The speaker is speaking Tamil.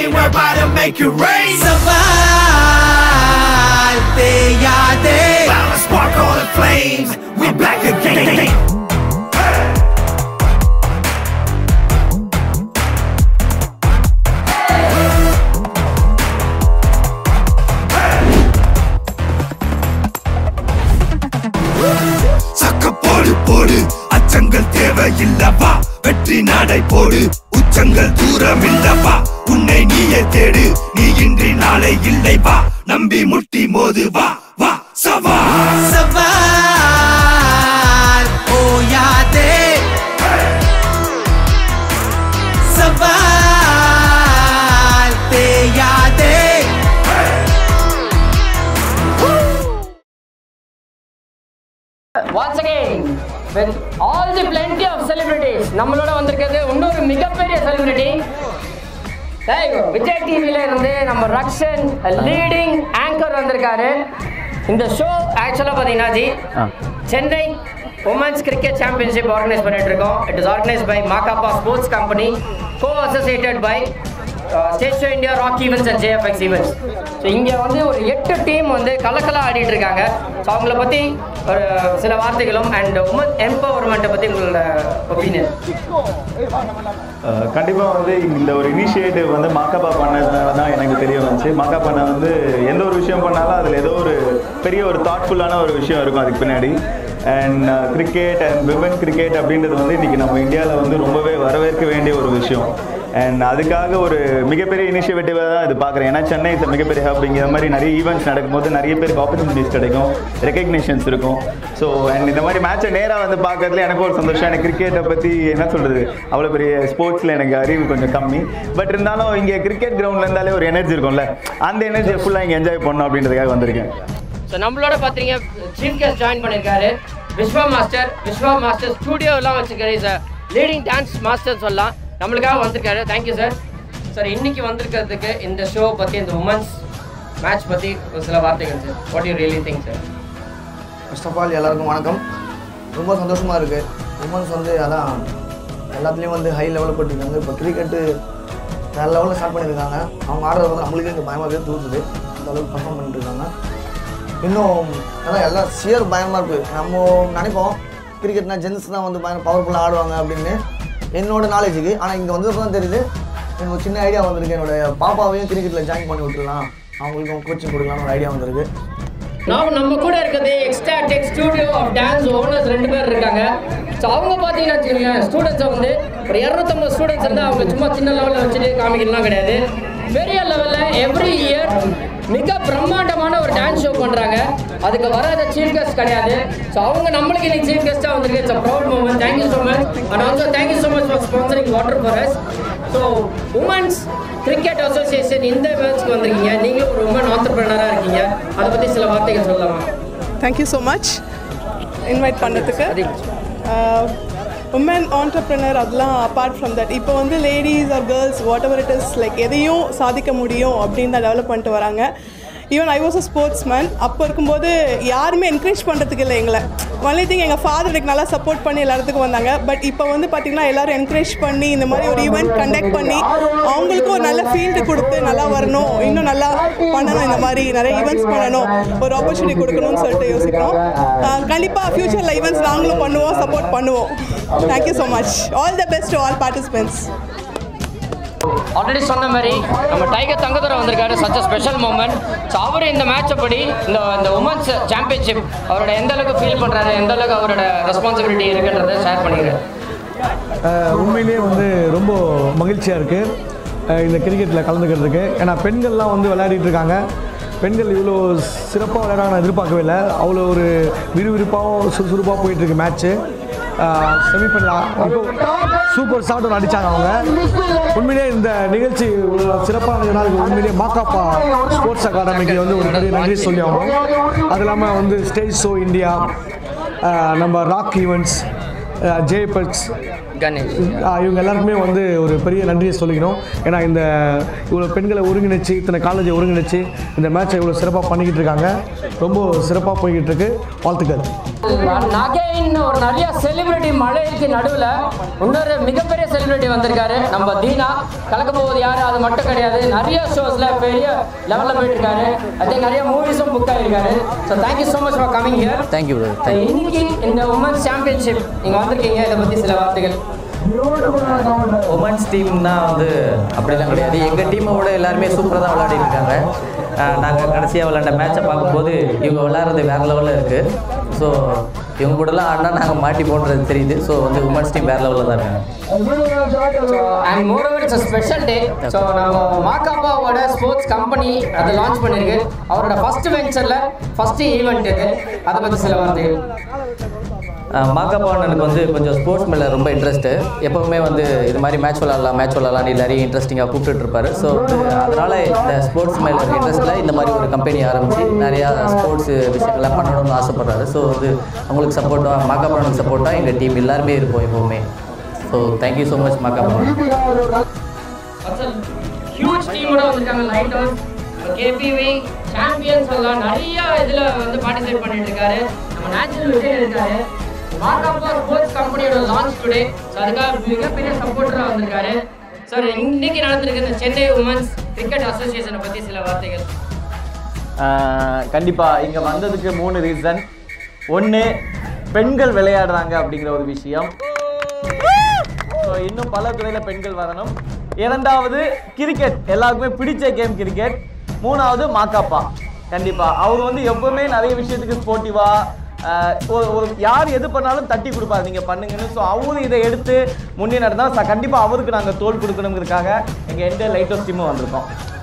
game, we're about to make it rain. சவால் தேயாதே Bound to spark all the flames. We back again. சக்க போடு போடு அச்சங்கள் தேவையில்லவா வெற்றி நடை போடு உச்சங்கள் தூரம் இல்லவா உன்னை நீயே தேடு நீ இன்றி நாளை இல்லை வா நம்பி முட்டி மோது வா வா சவா சவால் ஓயாதே சவால் தேயாதே once again with all the plenty of celebrities நம்மளோட வந்திருக்கிறது இன்னொரு மிகப்பெரிய செலிபிரிட்டி விஜய் டிவில இருந்து நம்ம ரக்ஷன் லீடிங் ஆங்கர் வந்திருக்காரு இந்த ஷோ ஆக்சுவலாக பார்த்தீங்கன்னா G Chennai women's cricket championship organise பண்ணிட்டு இருக்கோம் இட் இஸ் ஆர்கனைஸ் பை மாகாப்பா sports company co associated by State India Rock events and JFX events so இங்கே வந்து ஒரு எட்டு டீம் வந்து கலக்கலாக ஆடிட்டு இருக்காங்க ஸோ அவங்கள பற்றி ஒரு சில வார்த்தைகளும் அண்ட் உமன் எம்பவர்மெண்ட்டை பற்றி உங்களோட ஒப்பீனியன் கண்டிப்பாக வந்து இந்த ஒரு இனிஷியேட்டிவ் வந்து மாக்காப்பா பண்ணதுனால தான் எனக்கு தெரிய வந்துச்சு மாக்காப்பா பண்ண வந்து எந்த ஒரு விஷயம் பண்ணாலும் அதில் ஏதோ ஒரு பெரிய ஒரு தாட்ஃபுல்லான ஒரு விஷயம் இருக்கும் அதுக்கு பின்னாடி and cricket and women cricket அப்படின்றது வந்து இன்றைக்கி நம்ம இந்தியாவில் வந்து ரொம்பவே வரவேற்க வேண்டிய ஒரு விஷயம் அண்ட் அதுக்காக ஒரு மிகப்பெரிய இனிஷியேட்டிவாக தான் இது பார்க்குறேன் ஏன்னா சென்னை இஸ் மிகப்பெரிய ஹப் இங்கே இந்த மாதிரி நிறைய ஈவெண்ட்ஸ் நடக்கும்போது நிறைய பேருக்கு ஆப்பர்ச்சுனிட்டிஸ் கிடைக்கும் ரெக்கக்னிஷன்ஸ் இருக்கும் ஸோ அண்ட் இந்த மாதிரி மேட்சை நேராக வந்து பார்க்கறதுல எனக்கு ஒரு சந்தோஷம் எனக்கு கிரிக்கெட்டை பற்றி என்ன சொல்கிறது அவ்வளோ பெரிய ஸ்போர்ட்ஸில் எனக்கு அறிவு கொஞ்சம் கம்மி பட் இருந்தாலும் இங்கே கிரிக்கெட் கிரவுண்டில் இருந்தாலே ஒரு எனர்ஜி இருக்கும்ல அந்த எனர்ஜியை ஃபுல்லாக இங்கே என்ஜாய் பண்ணணும் அப்படின்றதுக்காக வந்திருக்கேன் ஸோ நம்மளோட பார்த்தீங்க சீஃப் கெஸ்ட் ஜாயின் பண்ணியிருக்காரு விஸ்வா மாஸ்டர் விஸ்வா மாஸ்டர் ஸ்டூடியோலாம் வச்சிருக்காரு சார் லீடிங் டான்ஸ் மாஸ்டர் சொல்லலாம் நம்மளுக்காக வந்திருக்காரு தேங்க்யூ சார் சார் இன்னைக்கு வந்திருக்கிறதுக்கு இந்த ஷோ பற்றி இந்த உமன்ஸ் மேட்ச் பற்றி ஒரு சில வார்த்தைகள் sir what you really think sir first of all எல்லாருக்கும் வணக்கம் ரொம்ப சந்தோஷமாக இருக்குது உமன்ஸ் வந்து அதான் எல்லாத்துலேயும் வந்து ஹை லெவலில் போட்டிருக்காங்க இப்போ கிரிக்கெட்டு வேறு லெவலில் ஸ்டார்ட் பண்ணியிருக்காங்க அவங்க ஆடுறது வந்து நம்மளுக்கு இங்கே பயமாகவே தூக்குது அந்த அளவுக்கு பர்ஃபார்ம் பண்ணிட்டு இருக்காங்க இன்னும் அதான் எல்லாம் சியர் பயமாக இருக்குது நம்ம நினைப்போம் கிரிக்கெட்னா ஜென்ஸ் தான் வந்து பயங்கர பவர்ஃபுல்லாக ஆடுவாங்க அப்படின்னு என்னோட நாலேஜுக்கு ஆனால் இங்கே வந்ததுக்கு தான் தெரியுது எனக்கு ஒரு சின்ன ஐடியா வந்திருக்கு என்னோட பாப்பாவையும் கிரிக்கெட்டில் ஜாயின் பண்ணி விட்டுடலாம் அவங்களுக்கும் கோச்சிங் கொடுக்கலாம்னு ஒரு ஐடியா வந்திருக்கு நான் நம்ம கூட இருக்கிறது extra tech studio of dance owners ரெண்டு பேர் இருக்காங்க ஸோ அவங்க பார்த்தீங்கன்னா வச்சுக்கோங்களேன் ஸ்டூடெண்ட்ஸை வந்து ஒரு இரநூத்தம்பது ஸ்டூடெண்ட்ஸ் இருந்தால் அவங்க சும்மா சின்ன லெவலில் வச்சுட்டு காமிக்கலாம் கிடையாது பெரிய லெவலில் எவ்ரி இயர் மிக பிரம்மாண்டமான ஒரு டான்ஸ் ஷோ பண்ணுறாங்க அதுக்கு வராத சீஃப் கெஸ்ட் கிடையாது ஸோ அவங்க நம்மளுக்கு இன்னைக்கு சீஃப் கெஸ்ட்டாக வந்திருக்கு it's proud moment thank you so much and also thank you so much for sponsoring water for us so women's cricket association இந்த மேட்ச்க்கு வந்திருக்கீங்க நீங்களும் ஒரு உமன் ஆண்டர்பிரினராக இருக்கீங்க அதை பற்றி சில வார்த்தைகள் சொல்லலாமா தேங்க்யூ ஸோ மச் இன்வைட் பண்ணதுக்கு அதே உமன் ஆண்டர்ப்ரினர் அதெல்லாம் அப்பார்ட் ஃப்ரம் தட் இப்போ வந்து ladies or girls whatever it is like எதையும் சாதிக்க முடியும் அப்படின்னு தான் டெவலப் பண்ணிட்டு வராங்க even I was a sportsman அப்போ இருக்கும்போது யாருமே என்கரேஜ் பண்ணுறதுக்கு இல்லை எங்களை ஒன்லி திங் எங்கள் ஃபாதர் எனக்கு நல்லா சப்போர்ட் பண்ணி எல்லா இடத்துக்கும் வந்தாங்க பட் இப்போ வந்து பார்த்திங்கன்னா எல்லாரும் என்கரேஜ் பண்ணி இந்த மாதிரி ஒரு ஈவெண்ட் கண்டக்ட் பண்ணி அவங்களுக்கும் ஒரு நல்ல ஃபீல்டு கொடுத்து நல்லா வரணும் இன்னும் நல்லா பண்ணணும் இந்த மாதிரி நிறைய ஈவெண்ட்ஸ் பண்ணணும் ஒரு ஆப்பர்ச்சுனிட்டி கொடுக்கணும்னு சொல்லிட்டு யோசிக்கிறோம் கண்டிப்பாக ஃப்யூச்சரில் ஈவெண்ட்ஸ் நாங்களும் பண்ணுவோம் சப்போர்ட் பண்ணுவோம் thank you so much all the best to all participants already சொன்ன மாதிரி நம்ம டைகர் தங்கதுரை வந்திருக்காரு சச் ஸ்பெஷல் மூமெண்ட் ஸோ அவர் இந்த மேட்சை படி இந்த இந்த உமன்ஸ் சாம்பியன்ஷிப் அவரோட எந்த அளவுக்கு ஃபீல் பண்ணுறாரு எந்த அளவுக்கு அவரோட ரெஸ்பான்சிபிலிட்டி இருக்குன்றதை ஷேர் பண்ணிக்கிறேன் அஹ் உண்மையிலேயே வந்து ரொம்ப மகிழ்ச்சியாக இருக்குது இந்த கிரிக்கெட்டில் கலந்துக்கிறதுக்கு ஏன்னா பெண்கள்லாம் வந்து விளையாடிட்டு இருக்காங்க பெண்கள் இவ்வளோ சிறப்பாக விளையாட நான் எதிர்பார்க்கவே இல்லை அவ்வளோ ஒரு விறுவிறுப்பாகவும் சுறுசுறுப்பாக போயிட்டுருக்கு மேட்ச்சு செமிஃபைனல் இப்போ சூப்பர் ஷாட் ஒன்று அடித்தாங்க அவங்க உண்மையிலேயே இந்த நிகழ்ச்சி ஒரு சிறப்பானதுனால அதுக்கு உண்மையிலேயே மாக்காப்பா ஸ்போர்ட்ஸ் அகாடமிக்கு வந்து ஒரு பெரிய நன்றி சொல்லி ஆகணும் அது இல்லாமல் வந்து ஸ்டேஜ் ஷோ இந்தியா அஹ் நம்ம ராக் ஈவெண்ட்ஸ் ஜேபெக்ஸ் கணேஷ் இவங்க எல்லாருக்குமே வந்து ஒரு பெரிய நன்றியை சொல்லிக்கணும் ஏன்னா இந்த இவ்வளோ பெண்களை ஒருங்கிணைச்சு இத்தனை காலேஜை ஒருங்கிணைச்சு இந்த மேட்சை இவ்வளோ சிறப்பாக பண்ணிக்கிட்டு இருக்காங்க ரொம்ப சிறப்பாக போய்கிட்டு இருக்கு வாழ்த்துக்கள் நகைன்னு ஒரு நிறைய செலிபிரிட்டி மழைக்கு நடுவில் இன்னொரு மிகப்பெரிய செலிபிரிட்டி வந்திருக்காரு நம்ம தீனா கலக்க போவது யாரு அது மட்டும் கிடையாது நிறைய ஷோஸ்ல பெரிய லெவலில் போயிட்டு இருக்காரு அதே நிறைய மூவிஸும் புக் ஆகிருக்காரு so thank you so much for coming here thank you brother இன்னைக்கு இந்த உமன்ஸ் சாம்பியன்ஷிப் நீங்க வந்திருக்கீங்க இதை பத்தி சில வார்த்தைகள் உமன்ஸ் டீம்னா வந்து அப்படிலாம் கிடையாது எங்கள் டீமை விட எல்லாருமே சூப்பராக தான் விளையாடிட்டு இருக்காங்க நாங்கள் கடைசியாக விளையாண்ட மேட்சை பார்க்கும்போது இவங்க விளையாடுறது வேறு லெவலில் இருக்குது ஸோ இவங்க கூடலாம் ஆடினா நாங்கள் மாட்டி போடுறது தெரியுது ஸோ வந்து உமன்ஸ் டீம் வேறு லெவலில் தான் இருக்காங்க and more over it's special day so நம்ம மாக்காப்பாவோட ஸ்போர்ட்ஸ் கம்பெனி அதை லான்ச் பண்ணியிருக்கு அவரோட ஃபர்ஸ்ட் வெஞ்சரில் ஃபர்ஸ்ட் ஈவெண்ட் இது அதை பற்றி சில வார்த்தைகள் மாக்காப்பா அண்ணனுக்கு வந்து கொஞ்சம் ஸ்போர்ட்ஸ் மேலே ரொம்ப இன்ட்ரெஸ்ட்டு எப்போவுமே வந்து இது மாதிரி மேட்ச் விளாட்லாம் மேட்ச் விளாட்லாம் எல்லாரையும் இன்ட்ரெஸ்டிங்காக கூப்பிட்டுட்டு இருப்பாரு ஸோ வந்து அதனால் இந்த ஸ்போர்ட்ஸ் மேலே இருக்க இன்ட்ரெஸ்ட்டில் இந்த மாதிரி ஒரு கம்பெனி ஆரம்பித்து நிறையா ஸ்போர்ட்ஸ் விஷயங்கள்லாம் பண்ணணும்னு ஆசைப்படுறாரு ஸோ வந்து அவங்களுக்கு சப்போர்ட்டாக மாக்காப்பா அண்ணனுக்கு சப்போர்ட்டாக எங்கள் டீம் எல்லாருமே இருப்போம் எப்போவுமே so thank you so much Makapa huge டீமோட வந்திருக்காங்க லைட் ஹவுஸ் கேபிவி சாம்பியன்ஸ் எல்லாம் நிறைய இதில் வந்து பார்ட்டிசிபேட் பண்ணிட்டு இருக்காரு நம்ம நேச்சுரல் விஜய் இருக்காரு மாகாபா ஸ்போர்ட்ஸ் கம்பெனியோட லான்ச் டுடே ஸோ அதுக்காக மிகப்பெரிய சப்போர்ட்டராக வந்திருக்காரு சார் இன்னைக்கு நடந்திருக்க இந்த சென்னை உமன்ஸ் கிரிக்கெட் அசோசியேஷனை பற்றி சில வார்த்தைகள் கண்டிப்பாக இங்கே வந்ததுக்கு மூணு ரீசன் ஒன்று பெண்கள் விளையாடுறாங்க அப்படிங்கிற ஒரு விஷயம் ஸோ இன்னும் பல துறையில் பெண்கள் வரணும் இரண்டாவது கிரிக்கெட் எல்லாருக்குமே பிடிச்ச கேம் கிரிக்கெட் மூணாவது மாக்காப்பா கண்டிப்பாக அவர் வந்து எப்பவுமே நிறைய விஷயத்துக்கு ஸ்போர்ட்டிவாக ஒரு ஒரு யார் எது பண்ணாலும் தட்டி கொடுப்பாரு நீங்கள் பண்ணுங்கன்னு ஸோ அவரும் இதை எடுத்து முன்னே நடந்தால் கண்டிப்பாக அவருக்கு நாங்கள் தோல் கொடுக்கணுங்கிறதுக்காக எங்கள் எந்த லைட் ஹவுஸ் டீமும் வந்திருக்கோம்